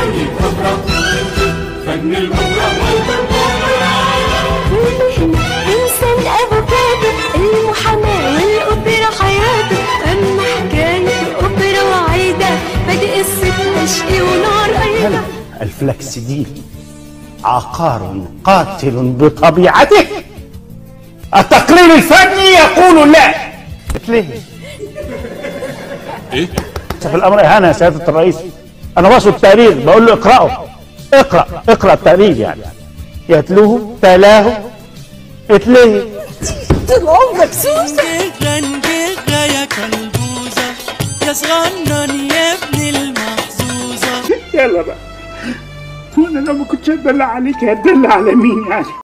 فن الأوبرا فن الأوبرا والمهنة إنسان أفوكادو المحاماة والأوبرا حياته أما حكاية أوبرا وعايدة بدء الست عشق ونار أيضا الفلكسدين عقار قاتل بطبيعته التقرير الفني يقول لا ليه إيه؟ في الامر اهانه يا سياده الرئيس انا واصل التقرير بقول له اقراه اقرا اقرا التقرير يعني يتلوه تلاه اتليه غنجغة يا كلبوزة يا صغنن يا ابن المحظوظة يلا بقى وانا لو ما كنتش اتدلع عليك هتدلع على مين يعني